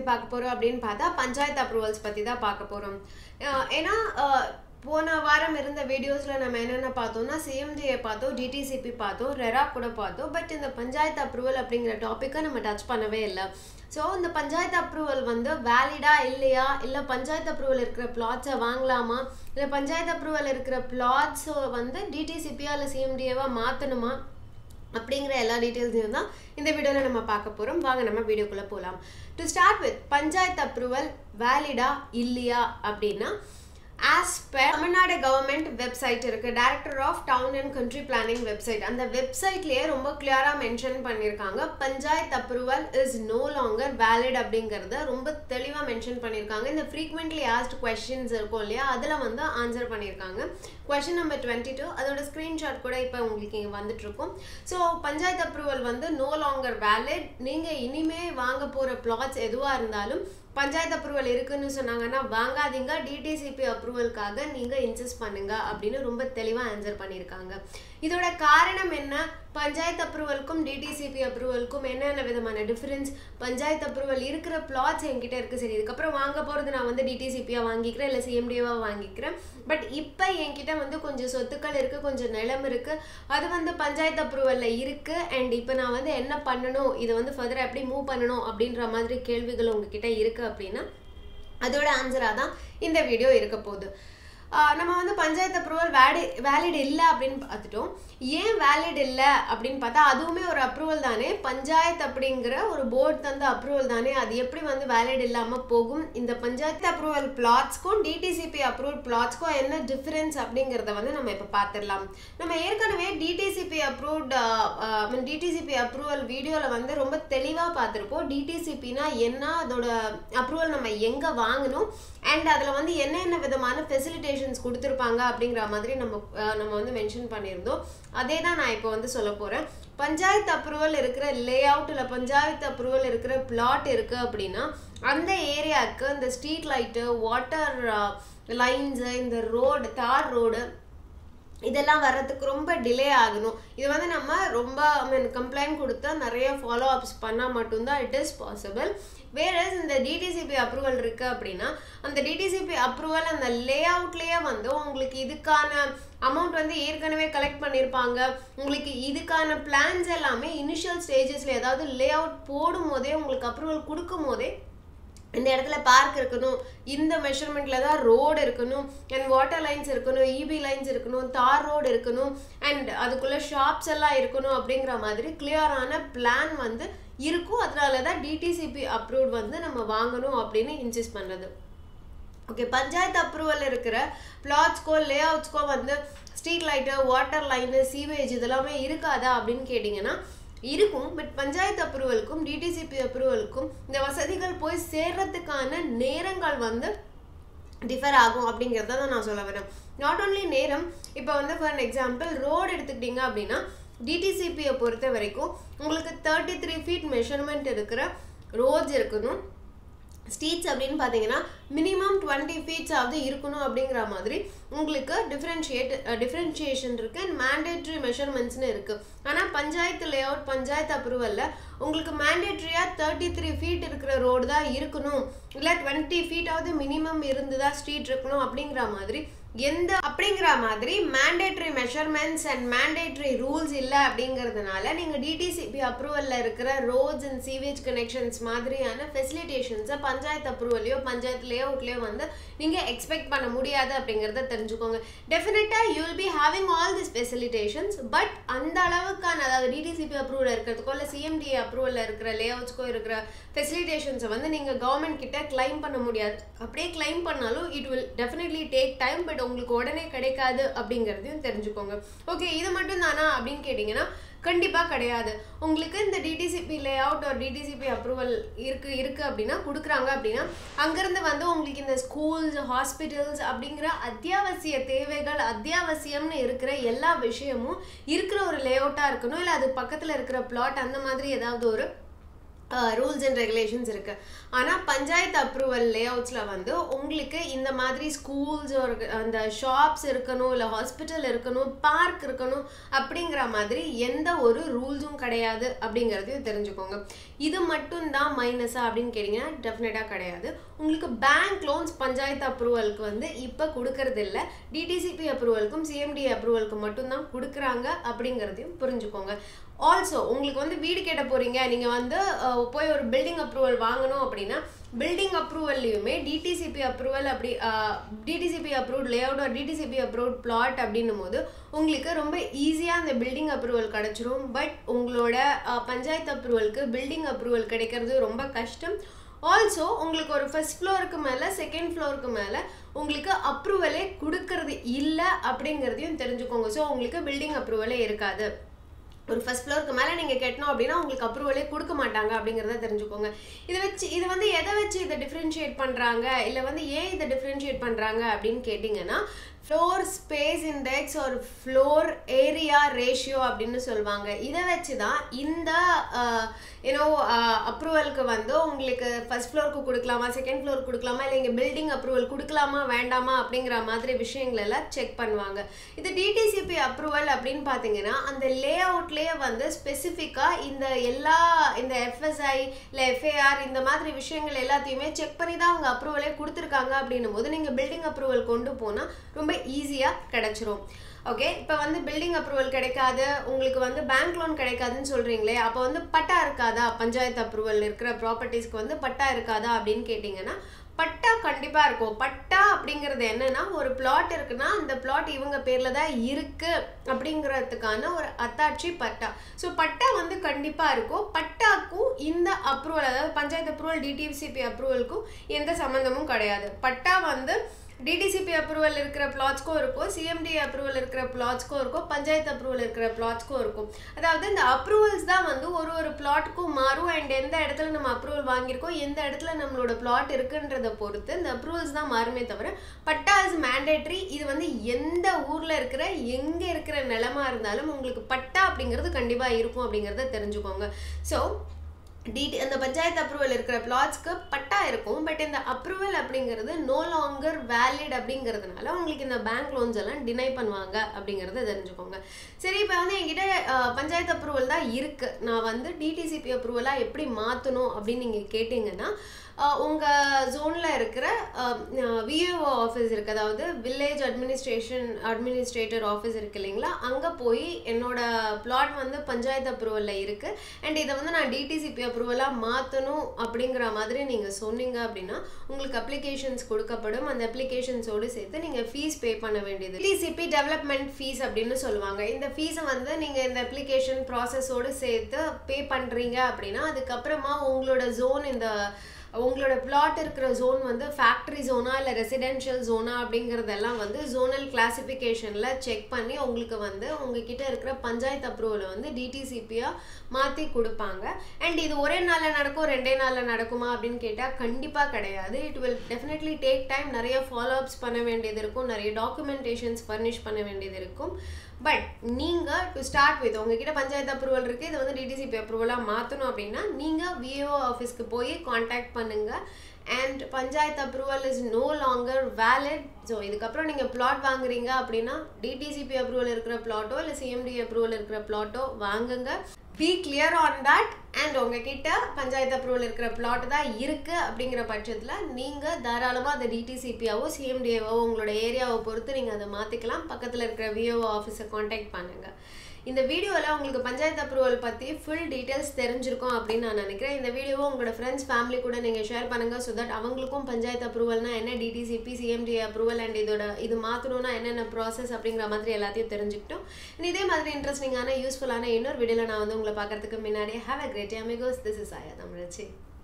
பார்க்க போறோம் அப்படின்னு பார்த்தா பஞ்சாயத்து அப்ரூவல்ஸ் பத்தி தான் பார்க்க போறோம் அஹ் ஏன்னா அஹ், போன வாரம் இருந்த வீடியோஸ்ல நம்ம என்னென்ன பார்த்தோம்னா சிஎம்டிஏ பார்த்தோம் டிடிசிபி பார்த்தோம் ரெரா கூட பார்த்தோம் பட் இந்த பஞ்சாயத்து அப்ரூவல் அப்படிங்கிற டாப்பிக்கை நம்ம டச் பண்ணவே இல்லை ஸோ இந்த பஞ்சாயத்து அப்ரூவல் வந்து வேலிடா இல்லையா இல்லை பஞ்சாயத்து அப்ரூவல் இருக்கிற பிளாட்ஸை வாங்கலாமா இல்லை பஞ்சாயத்து அப்ரூவல் இருக்கிற பிளாட்ஸ் வந்து டிடிசிபியா இல்லை சிஎம்டிஏவா மாற்றணுமா அப்படிங்கிற எல்லா டீட்டெயில்ஸையும் தான் இந்த வீடியோவில் நம்ம பார்க்க போகிறோம் வாங்க நம்ம வீடியோக்குள்ளே போகலாம் to start with panchayat approval வேலிடா இல்லையா அப்படின்னா as per Tamil Nadu government website இருக்கு director of town and country planning website அந்த வெப்சைட்லயே ரொம்ப கிளியரா மென்ஷன் பண்ணியிருக்காங்க panchayat approval is no longer valid அப்படிங்கறத ரொம்ப தெளிவா மென்ஷன் பண்ணியிருக்காங்க இந்த ஃப்ரீக்வெண்ட்லி ஆஸ்ட் கொஸ்டின்ஸ் இருக்கும் இல்லையா அதுல வந்து ஆன்சர் பண்ணியிருக்காங்க கொஸ்டின் நம்பர் டுவெண்ட்டி டூ அதோட ஸ்க்ரீன்ஷாட் கூட இப்போ உங்களுக்கு இங்கே வந்துட்டு இருக்கும் ஸோ பஞ்சாயத்து அப்ரூவல் வந்து நோ லாங்கர் வேலிட் நீங்கள் இனிமே வாங்க போகிற பிளாட்ஸ் எதுவாக இருந்தாலும் பஞ்சாயத்து அப்ரூவல் இருக்குன்னு சொன்னாங்கன்னா வாங்காதீங்க டிடிசிபி அப்ரூவலுக்காக நீங்கள் இன்சிஸ்ட் பண்ணுங்க அப்படின்னு ரொம்ப தெளிவாக ஆன்சர் பண்ணியிருக்காங்க இதோட காரணம் என்ன பஞ்சாயத்து அப்ரூவலுக்கும் டிடிசிபி அப்ரூவலுக்கும் என்னென்ன விதமான டிஃபரன்ஸ் பஞ்சாயத்து அப்ரூவல் இருக்கிற பிளாட்ஸ் என்கிட்ட இருக்கு சரி இதுக்கப்புறம் வாங்க போகிறது நான் வந்து டிடிசிபியாக வாங்கிக்கிறேன் இல்லை சிஎம்டிஏவாக வாங்கிக்கிறேன் பட் இப்போ என்கிட்ட வந்து கொஞ்சம் சொத்துக்கள் இருக்குது கொஞ்சம் நிலம் இருக்குது அது வந்து பஞ்சாயத்து அப்ரூவலில் இருக்குது அண்ட் இப்போ நான் வந்து என்ன பண்ணணும் இதை வந்து ஃபர்தராக எப்படி மூவ் பண்ணணும் அப்படின்ற மாதிரி கேள்விகள் உங்ககிட்ட இருக்குது அப்படின்னா அதோட ஆன்சராக தான் இந்த வீடியோ இருக்க போகுது ஆஹ் நம்ம வந்து பஞ்சாயத்து அப்ரூவல் வேடி வேலிட் இல்லை அப்படின்னு பார்த்துட்டோம் ஏன் வேலிட் இல்லை அப்படின்னு பார்த்தா அதுவுமே ஒரு அப்ரூவல் தானே பஞ்சாயத்து அப்படிங்கிற ஒரு போர்டு தந்த அப்ரூவல் தானே அது எப்படி வந்து வேலிட் இல்லாமல் போகும் இந்த பஞ்சாயத்து அப்ரூவல் பிளாட்ஸ்க்கும் டிடிசிபி அப்ரூவல் பிளாட்ஸ்க்கும் என்ன டிஃபரன்ஸ் அப்படிங்கிறத வந்து நம்ம இப்போ பார்த்துடலாம் நம்ம ஏற்கனவே டிடிசிபி அப்ரூவ்ட் டிடிசிபி அப்ரூவல் வீடியோவில் வந்து ரொம்ப தெளிவாக பார்த்துருப்போம் டிடிசிபினா என்ன அதோட அப்ரூவல் நம்ம எங்கே வாங்கணும் அண்ட் அதில் வந்து என்னென்ன விதமான ஃபெசிலிட்டேஷன்ஸ் கொடுத்துருப்பாங்க அப்படிங்கிற மாதிரி நம்ம அஹ், நம்ம வந்து மென்ஷன் பண்ணியிருந்தோம் அதே தான் நான் இப்போ வந்து சொல்ல போகிறேன் பஞ்சாயத்து அப்ரூவல் இருக்கிற லே அவுட் இல்லை பஞ்சாயத்து அப்ரூவல் இருக்கிற பிளாட் இருக்குது அப்படின்னா அந்த ஏரியாவுக்கு இந்த ஸ்ட்ரீட் லைட்டு வாட்டர் லைன்ஸு இந்த ரோடு தார் ரோடு இதெல்லாம் வர்றதுக்கு ரொம்ப டிலே ஆகணும் இது வந்து நம்ம ரொம்ப ஐ மீன் கம்ப்ளைண்ட் கொடுத்தா நிறைய ஃபாலோ அப்ஸ் பண்ணால் மட்டும்தான் இட் இஸ் பாசிபிள் வேற இந்த டிடிசிபி அப்ரூவல் இருக்கு அப்படின்னா அந்த டிடிசிபி அப்ரூவல் அந்த லே அவுட்லேயே வந்து உங்களுக்கு இதுக்கான அமௌண்ட் வந்து ஏற்கனவே கலெக்ட் பண்ணியிருப்பாங்க உங்களுக்கு இதுக்கான பிளான்ஸ் எல்லாமே இனிஷியல் ஸ்டேஜஸ்ல ஏதாவது லே அவுட் போடும் போதே உங்களுக்கு அப்ரூவல் கொடுக்கும் போதே இந்த இடத்துல பார்க் இருக்கணும் இந்த மெஷர்மெண்ட்ல தான் ரோடு இருக்கணும் அண்ட் வாட்டர் லைன்ஸ் இருக்கணும் இபி லைன்ஸ் இருக்கணும் தார் ரோடு இருக்கணும் அண்ட் அதுக்குள்ள ஷாப்ஸ் எல்லாம் இருக்கணும் அப்படிங்கிற மாதிரி கிளியரான பிளான் வந்து இருக்கும் அதனால தான் டிடிசிபி அப்ரூவ்ட் வந்து நம்ம வாங்கணும் அப்படின்னு இன்சிஸ்ட் பண்ணுறது ஓகே பஞ்சாயத்து அப்ரூவல் இருக்கிற பிளாட்ஸ்க்கோ லே அவுட்ஸ்க்கோ வந்து street light water line sewage இதெல்லாமே இருக்காதா அப்படின்னு கேட்டிங்கன்னா இருக்கும் பட் பஞ்சாயத்து அப்ரூவலுக்கும் டிடிசிபி அப்ரூவலுக்கும் இந்த வசதிகள் போய் சேர்றதுக்கான நேரங்கள் வந்து டிஃபர் ஆகும் அப்படிங்கிறத தான் நான் சொல்ல வரேன் நாட் ஓன்லி நேரம் இப்போ வந்து ஃபார் எக்ஸாம்பிள் ரோடு எடுத்துக்கிட்டிங்க அப்படின்னா டிடிசிபியை பொறுத்த வரைக்கும் உங்களுக்கு தேர்ட்டி த்ரீ ஃபீட் மெஷர்மெண்ட் இருக்கிற ரோட்ஸ் இருக்கணும் ஸ்ட்ரீட்ஸ் அப்படின்னு பார்த்தீங்கன்னா மினிமம் டுவெண்ட்டி ஃபீட்ஸாவது இருக்கணும் அப்படிங்கிற மாதிரி உங்களுக்கு டிஃப்ரென்ஷியேட் டிஃப்ரென்ஷியேஷன் இருக்குது அண்ட் மேண்டேட்ரி மெஷர்மெண்ட்ஸ்னு இருக்குது ஆனால் பஞ்சாயத்து லே அவுட் பஞ்சாயத்து அப்ரூவலில் உங்களுக்கு மேண்டேட்ரியாக தேர்ட்டி த்ரீ ஃபீட் இருக்கிற ரோடு தான் இருக்கணும் இல்லை டுவெண்ட்டி ஃபீட்டாவது மினிமம் இருந்துதா ஸ்ட்ரீட் இருக்கணும் அப்படிங்கிற மாதிரி எந்த அப்படிங்கிற மாதிரி mandatory measurements and mandatory rules இல்லை அப்படிங்கிறதுனால நீங்கள் டிடிசிபி அப்ரூவலில் இருக்கிற ரோட்ஸ் அண்ட் சீவேஜ் கனெக்ஷன்ஸ் மாதிரியான ஃபெசிலிட்டேஷன்ஸை பஞ்சாயத்து அப்ரூவல்லையோ பஞ்சாயத்து லே அவுட்லேயோ வந்து நீங்கள் எக்ஸ்பெக்ட் பண்ண முடியாது அப்படிங்கிறத தெரிஞ்சுக்கோங்க டெஃபினட்டாக you will be having all this facilitations but அந்த அளவுக்கான அதாவது டிடிசிபி அப்ரூவல் இருக்கிறதுக்கோ இல்லை சிஎம்டிஏ அப்ரூவலில் இருக்கிற லே அவுட்ஸ்க்கோ இருக்கிற ஃபெசிலிட்டேஷன்ஸை வந்து நீங்கள் கவர்மெண்ட் கிட்ட கிளைம் பண்ண முடியாது அப்படியே கிளைம் பண்ணாலும் it will definitely take time but உங்களுக்கு உடனே கிடைக்காது அப்படிங்கிறதையும் தெரிஞ்சுக்கோங்க ஓகே இது மட்டும் தானா அப்படின்னு கேட்டிங்கன்னா கண்டிப்பாக கிடையாது உங்களுக்கு இந்த டிடிசிபி லே அவுட் ஒரு டிடிசிபி அப்ரூவல் இருக்கு இருக்கு அப்படின்னா கொடுக்குறாங்க அப்படின்னா அங்கேருந்து வந்து உங்களுக்கு இந்த ஸ்கூல்ஸ் ஹாஸ்பிட்டல்ஸ் அப்படிங்கிற அத்தியாவசிய தேவைகள் அத்தியாவசியம்னு இருக்கிற எல்லா விஷயமும் இருக்கிற ஒரு லே அவுட்டாக இருக்கணும் இல்லை அது பக்கத்தில் இருக்கிற பிளாட் அந்த மாதிரி ஏதாவது ஒரு ரூல்ஸ் அண்ட் ரெகுலேஷன்ஸ் இருக்கு ஆனால் பஞ்சாயத்து அப்ரூவல் லே அவுட்ஸில் வந்து உங்களுக்கு இந்த மாதிரி ஸ்கூல்ஸ் ஒரு அந்த ஷாப்ஸ் இருக்கணும் இல்லை ஹாஸ்பிட்டல் இருக்கணும் பார்க் இருக்கணும் அப்படிங்கிற மாதிரி எந்த ஒரு ரூல்ஸும் கிடையாது அப்படிங்கிறதையும் தெரிஞ்சுக்கோங்க இது மட்டும்தான் மைனஸா அப்படின்னு கேட்டிங்கன்னா டெஃபினட்டாக கிடையாது உங்களுக்கு பேங்க் லோன்ஸ் பஞ்சாயத்து அப்ரூவலுக்கு வந்து இப்போ கொடுக்கறது இல்லை டிடிசிபி அப்ரூவலுக்கும் சிஎம்டி அப்ரூவலுக்கு மட்டும்தான் கொடுக்குறாங்க அப்படிங்கிறதையும் புரிஞ்சுக்கோங்க ஆல்சோ உங்களுக்கு வந்து வீடு கேட்ட போறீங்க நீங்க வந்து அஹ், போய் ஒரு பில்டிங் அப்ரூவல் வாங்கணும் அப்படின்னா பில்டிங் அப்ரூவல்லையுமே டிடிசிபி அப்ரூவல் அப்படி டிடிசிபி அப்ரூவ்ட் லேஅவுட் ஒரு டிடிசிபி அப்ரூவ்ட் பிளாட் அப்படின்னும் போது உங்களுக்கு ரொம்ப ஈஸியாக அந்த பில்டிங் அப்ரூவல் கிடச்சிரும் பட் உங்களோட அஹ், பஞ்சாயத்து அப்ரூவலுக்கு பில்டிங் அப்ரூவல் கிடைக்கிறது ரொம்ப கஷ்டம் ஆல்சோ உங்களுக்கு ஒரு ஃபர்ஸ்ட் ஃப்ளோருக்கு மேலே செகண்ட் ஃப்ளோருக்கு மேலே உங்களுக்கு அப்ரூவலே கொடுக்கறது இல்லை அப்படிங்கிறதையும் தெரிஞ்சுக்கோங்க ஸோ உங்களுக்கு பில்டிங் அப்ரூவலே இருக்காது ஒரு ஃபர்ஸ்ட் ஃப்ளோருக்கு மேலே நீங்கள் கட்டணும் அப்படின்னா உங்களுக்கு அப்ரூவலே கொடுக்க மாட்டாங்க அப்படிங்கிறத தெரிஞ்சுக்கோங்க இதை வச்சு இது வந்து எதை வச்சு இதை டிஃப்ரென்ஷியேட் பண்ணுறாங்க இல்லை வந்து ஏன் இதை டிஃப்ரென்ஷியேட் பண்ணுறாங்க அப்படின்னு கேட்டிங்கன்னா ஃப்ளோர் ஸ்பேஸ் இண்டெக்ஸ் ஒரு ஃப்ளோர் ஏரியா ரேஷியோ அப்படின்னு சொல்லுவாங்க இதை வச்சு தான் இந்த யூனோ அப்ரூவலுக்கு வந்து உங்களுக்கு ஃபர்ஸ்ட் ஃப்ளோருக்கு கொடுக்கலாமா செகண்ட் ஃப்ளோர் கொடுக்கலாமா இல்லை இங்கே பில்டிங் அப்ரூவல் கொடுக்கலாமா வேண்டாமா அப்படிங்கிற மாதிரி விஷயங்கள் எல்லாம் செக் பண்ணுவாங்க இது டிடிசிபி அப்ரூவல் அப்படின்னு பார்த்தீங்கன்னா அந்த லே அவுட்லேயே வந்து ஸ்பெசிஃபிக்காக இந்த எல்லா இந்த எஃப்எஸ்ஐ இல்லை எஃப்ஏஆர் இந்த மாதிரி விஷயங்கள் எல்லாத்தையுமே செக் பண்ணி தான் அவங்க அப்ரூவலே கொடுத்துருக்காங்க அப்படின்னும் போது நீங்கள் பில்டிங் அப்ரூவல் கொண்டு போனால் ரொம்ப ஈஸியாக கிடச்சிரும் ஓகே இப்போ வந்து பில்டிங் அப்ரூவல் கிடைக்காது உங்களுக்கு வந்து பேங்க் லோன் கிடைக்காதுன்னு சொல்கிறீங்களே அப்போ வந்து பட்டா இருக்காதா பஞ்சாயத்து அப்ரூவல் இருக்கிற ப்ராப்பர்ட்டிஸ்க்கு வந்து பட்டா இருக்காதா அப்படின்னு கேட்டிங்கன்னா பட்டா கண்டிப்பாக இருக்கும் பட்டா அப்படிங்கிறது என்னன்னா ஒரு பிளாட் இருக்குன்னா அந்த பிளாட் இவங்க பேரில் தான் இருக்கு அப்படிங்கிறதுக்கான ஒரு அத்தாட்சி பட்டா ஸோ பட்டா வந்து கண்டிப்பாக இருக்கும் பட்டாக்கும் இந்த அப்ரூவல் அதாவது பஞ்சாயத்து அப்ரூவல் டிடிசிபி அப்ரூவலுக்கும் எந்த சம்மந்தமும் கிடையாது பட்டா வந்து டிடிசிபி அப்ரூவல் இருக்கிற பிளாட்ஸ்க்கும் இருக்கும் சிஎம்டி அப்ரூவல் இருக்கிற பிளாட்ஸ்க்கும் இருக்கும் பஞ்சாயத்து அப்ரூவல் இருக்கிற பிளாட்ஸ்க்கும் இருக்கும் அதாவது இந்த அப்ரூவல்ஸ் தான் வந்து ஒரு ஒரு பிளாட்க்கும் மாறும் அண்ட் எந்த இடத்துல நம்ம அப்ரூவல் வாங்கியிருக்கோம் எந்த இடத்துல நம்மளோட பிளாட் இருக்குன்றத பொறுத்து இந்த அப்ரூவல்ஸ் தான் மாறுமே தவிர பட்டா இஸ் மேண்டேட்ரி இது வந்து எந்த ஊரில் இருக்கிற எங்கே இருக்கிற நிலமா இருந்தாலும் உங்களுக்கு பட்டா அப்படிங்கிறது கண்டிப்பாக இருக்கும் அப்படிங்கிறத தெரிஞ்சுக்கோங்க ஸோ டிடி அந்த பஞ்சாயத்து அப்ரூவல் இருக்கிற பிளாட்ஸ்க்கு பட்டா இருக்கும் பட் இந்த அப்ரூவல் அப்படிங்கிறது நோ லாங்கர் வேலிட் அப்படிங்கிறதுனால உங்களுக்கு இந்த பேங்க் லோன்ஸ் எல்லாம் டினை பண்ணுவாங்க அப்படிங்கிறத தெரிஞ்சுக்கோங்க சரி இப்போ வந்து என்கிட்ட அஹ், பஞ்சாயத்து அப்ரூவல் தான் இருக்கு நான் வந்து டிடிசிபி அப்ரூவலாக எப்படி மாற்றணும் அப்படின்னு நீங்கள் கேட்டிங்கன்னா அஹ், உங்க ஜோன்ல இருக்கிற விஏஓ ஆஃபீஸ் இருக்கு அதாவது வில்லேஜ் அட்மினிஸ்ட்ரேஷன் அட்மினிஸ்ட்ரேட்டர் ஆஃபீஸ் இருக்கு இல்லைங்களா அங்கே போய் என்னோட பிளாட் வந்து பஞ்சாயத்து அப்ரூவலில் இருக்கு அண்ட் இதை வந்து நான் டிடிசிபி அப்ரூவலாக மாற்றணும் அப்படிங்கிற மாதிரி நீங்கள் சொன்னீங்க அப்படின்னா உங்களுக்கு அப்ளிகேஷன்ஸ் கொடுக்கப்படும் அந்த அப்ளிகேஷன்ஸோடு சேர்த்து நீங்கள் ஃபீஸ் பே பண்ண வேண்டியது டிசிபி டெவலப்மெண்ட் ஃபீஸ் அப்படின்னு சொல்லுவாங்க இந்த ஃபீஸை வந்து நீங்கள் இந்த அப்ளிகேஷன் ப்ராசஸோடு சேர்த்து பே பண்ணுறீங்க அப்படின்னா அதுக்கப்புறமா உங்களோட ஜோன் இந்த உங்களோட பிளாட் இருக்கிற ஜோன் வந்து ஃபேக்ட்ரி ஜோனா இல்லை ரெசிடென்ஷியல் ஜோனா அப்படிங்கிறதெல்லாம் வந்து ஜோனல் கிளாசிஃபிகேஷனில் செக் பண்ணி உங்களுக்கு வந்து உங்ககிட்ட இருக்கிற பஞ்சாயத்து அப்ரூவலை வந்து டிடிசிபியாக மாற்றி கொடுப்பாங்க அண்ட் இது ஒரே நாளில் நடக்கும் ரெண்டே நாளில் நடக்குமா அப்படின்னு கேட்டால் கண்டிப்பாக கிடையாது it will definitely take time நிறைய ஃபாலோ அப்ஸ் பண்ண வேண்டியது இருக்கும் நிறைய டாக்குமெண்டேஷன்ஸ் ஃபர்னிஷ் பண்ண வேண்டியது இருக்கும் பட் நீங்கள் டு ஸ்டார்ட் வித் உங்ககிட்ட பஞ்சாயத்து அப்ரூவல் இருக்குது இது வந்து டிடிசிபி அப்ரூவலாக மாற்றணும் அப்படின்னா நீங்கள் விஏஓ ஆஃபீஸ்க்கு போய் காண்டாக்ட் பண்ணுங்கள் and panchayat approval is no longer valid so இதுக்கப்புறம் நீங்கள் பிளாட் வாங்குறீங்க அப்படின்னா டிடிசிபி அப்ரூவல் இருக்கிற பிளாட்டோ இல்லை சிஎம்டி அப்ரூவல் இருக்கிற பிளாட்டோ வாங்குங்க be clear on that and உங்ககிட்ட பஞ்சாயத்து அப்ரூவல் இருக்கிற பிளாட் தான் இருக்குது அப்படிங்கிற பட்சத்தில் நீங்கள் தாராளமாக அதை டிடிசிபியாவோ சிஎம்டிஏவோ உங்களோட ஏரியாவை பொறுத்து நீங்கள் அதை மாற்றிக்கலாம் பக்கத்தில் இருக்கிற விஓ ஆஃபீஸை காண்டாக்ட் பண்ணுங்கள் இந்த வீடியோவில் உங்களுக்கு பஞ்சாயத்து அப்ரூவல் பற்றி ஃபுல் டீட்டெயில்ஸ் தெரிஞ்சிருக்கும் அப்படின்னு நான் நினைக்கிறேன் இந்த வீடியோவை உங்களோட ஃப்ரெண்ட்ஸ் ஃபேமிலி கூட நீங்கள் ஷேர் பண்ணுங்கள் ஸோ தட் அவங்களுக்கும் பஞ்சாயத்து அப்ரூவல்னா என்ன டிடிசிபி சிஎம்டி அப்ரூவல் அண்ட் இதோட இது மாற்றணும்னா என்னென்ன ப்ராசஸ் அப்படிங்கிற மாதிரி எல்லாத்தையும் தெரிஞ்சுக்கிட்டோம் And இதே மாதிரி இன்ட்ரெஸ்டிங்கான யூஸ்ஃபுல்லான இன்னொரு வீடியோவில் நான் வந்து உங்களை பார்க்கறதுக்கு முன்னாடி have a great amigos this is Aaya Thamizhachi